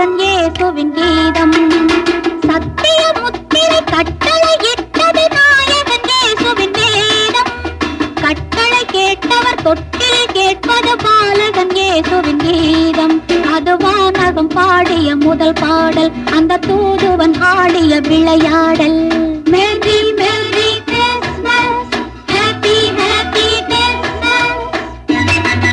பாலகன் இயேசுவின் கீதம் சத்திய முத்திரை கட்டளை இட்டது நாயகன் இயேசுவின் வேதம் கட்டளை கேட்டவர் தொட்டில் கேட்பது பாலகன் இயேசுவின் கீதம் அது வானகம் பாடிய முதல் பாடல் அந்த தூதுவன் ஆடிய விளையாடல் merry merry Christmas happy happy Christmas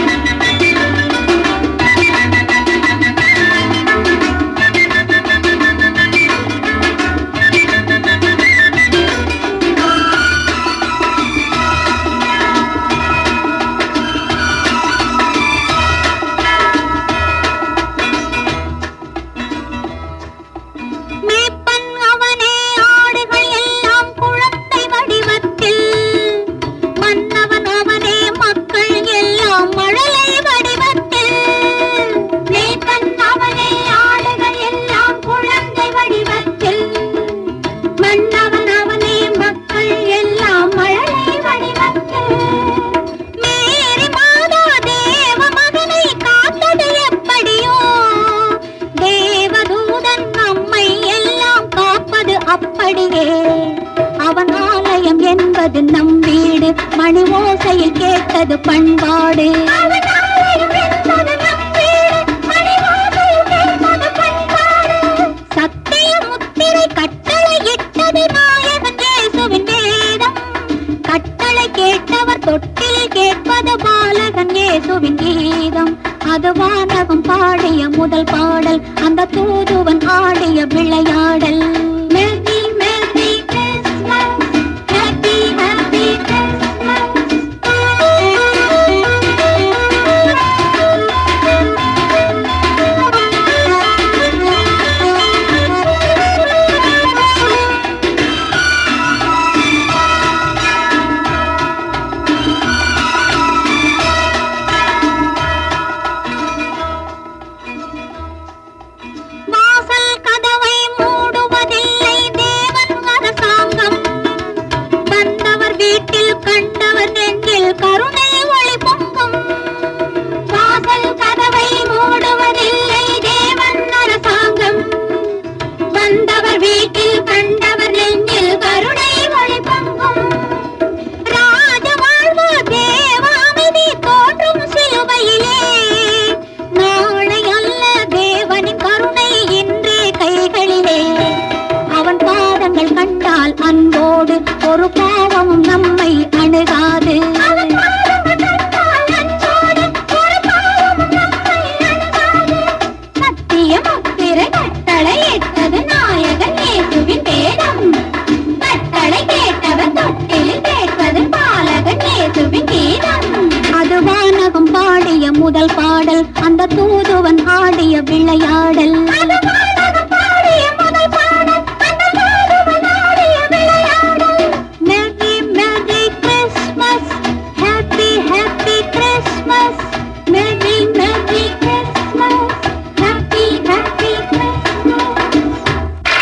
மேப்பன் அவனே ஆடுகள் எல்லாம் குழந்தை வடிவத்தில் மன்னவன் அவனே மக்கள் எல்லாம் மழலை வடிவத்தில் மேப்பன் அவனே ஆடுகள் எல்லாம் குழந்தை வடிவத்தில் மன்னவன் அவனே மக்கள் எல்லாம் மழலை வடிவத்தில் மேரி மாதா தேவ மகனை காத்தது எப்படியோ தேவதூதன் நம்மை எல்லாம் காப்பது அப்படியே அவன் ஆலயம் என்பது நம் வீடு மணி ஓசையில் கேட்டது பண்பாடு அவன் ஆலயம் என்பது நம் வீடு, மணி ஓசையில் கேட்பது பண்பாடு. சத்திய முத்திரை கட்டளை இட்டது நாயகன் இயேசுவின் வேதம் கட்டளை கேட்டவர் தொட்டில் கேட்பது பாலகன் இயேசுவின் கீதம் அது வானகம் பாடிய முதல் பாடல் அந்த தூதுவன் ஆடிய விளையாடல் Merry, Merry Christmas, Happy, Happy Christmas. வாசல் கதவை மூடுவதில்லை தேவன் அரசாங்கம் வந்தவர் வீட்டில் கண்டவர் நெஞ்சில் கருணை ஒளி பொங்கும் வாசல் கதவை மூடுவதில்லை தேவன் அரசாங்கம் வந்தவர் வீட்டில் கண்டவர் நெஞ்சில் கருணை ஒளி பொங்கும் ராஜ வாழ்வு தேவ அமைதி தோன்றும் சிலுவையிலே நாளை அல்ல தேவனின் கருணை இன்றே கைகளிலே அவன் பாதங்கள் கண்டால் அன்போடு ஒரு பாவமும் நம்மை அணுகாது சத்தியம் முத்திரை கட்டளை இட்டது நாயகன் இயேசுவின் வேதம் கட்டளை கேட்டவர் தொட்டில் கேட்பது பாலகன் இயேசுவின் கீதம் அது வானகம் பாடிய முதல் பாடல் அந்த தூதுவன் ஆடிய விளையாடல் அது